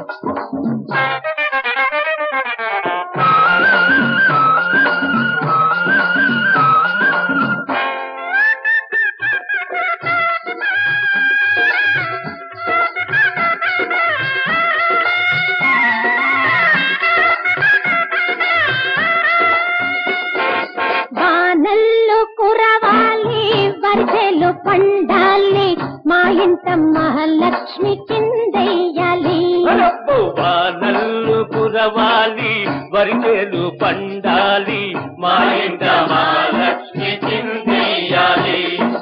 వానల్లు కురవాలి వరదలు పండాలి మా ఇంట మహాలక్ష్మి కిందెయ్యాలి అరబ్బు వానల్లు కురవాలి వరిచేలు పండాలి మా ఇంట మహాలక్ష్మి చిందేయాలి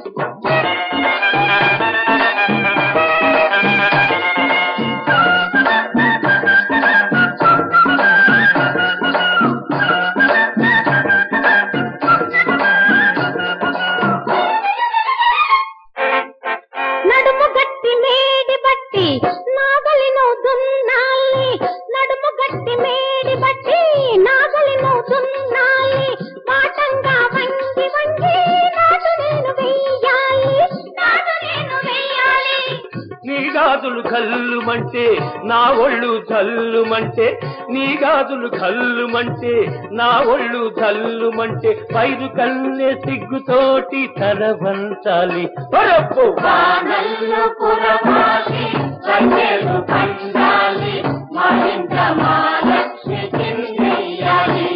నడుము గట్టి మేడి బట్టి నాగలిను దున్నాలి నడుము గట్టి మేడి బట్టి నాగలిను దున్నాలి పాటంగా వంగి వంగి నాటు నేను వెయ్యాలి నాటు నేను వెయ్యాలి నీ గాజులు కల్లుమంటే నా ఒళ్ళు జల్లుమంటే నీ గాజులు కల్లుమంటే నా ఒళ్ళు జల్లుమంటే పైరు కల్లే సిగ్గుతోటి తల వంచాలి ఒరబ్బు వానల్లు కురవాలి వరిచేలు పండాలి మా ఇంట మహాలక్ష్మి చిందేయాలి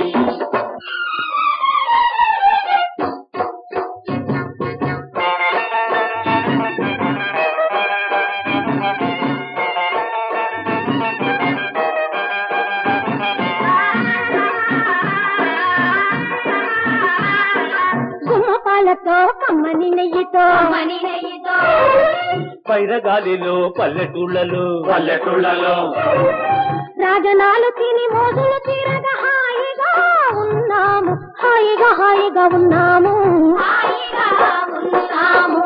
గుమ్మపాలతో కమ్మని నెయ్యితో కమ్మని నెయ్యితో పైరగాలిలో పల్లెటూళ్ళలో పల్లెటూళ్ళలో రాజనాలు తిని మోజులు తీరగా హాయిగా ఉన్నాము హాయిగా హాయిగా ఉన్నాము హాయిగా ఉన్నాము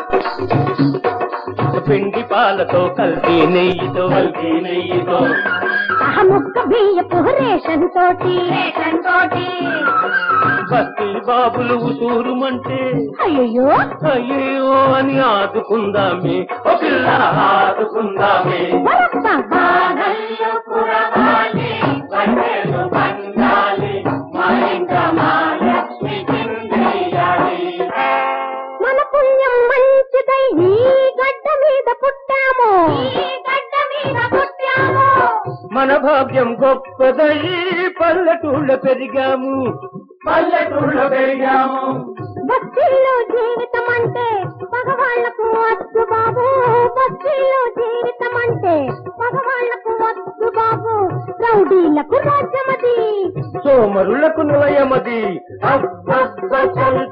పిండి పాలతో కల్తీ నెయ్యితో కల్తీ నెయ్యితో ఆ ముక్క బియ్యపు రేషన్ తోటి రేషన్ తోటి బస్తీ బాబులు ఉసూరుమంటే అయ్యో అయ్యో అని ఆదుకుందామే ఓ పిల్ల ఆదుకుందామే బాధల్లో కురవాలి పండేలు పండాలి మా ఇంట మహాలక్ష్మి చిందేయాలి మన పుణ్యం మంచిదై ఈ గడ్డ మీద పుట్టాము ఈ గడ్డ మీద పుట్టాము మన భాగ్యం గొప్పదై పల్లెటూళ్ళ పెరిగాము పల్లెటూళ్ళ పెరిగాము బస్తీల్లో జీవితం అంటే మగవాళ్లకు వద్దు బాబు బస్తీల్లో జీవితం అంటే మగవాళ్లకు వద్దు బాబు రౌడీలకు రాజ్యమది సోమరులకు నిలయమది అబ్బబ్బ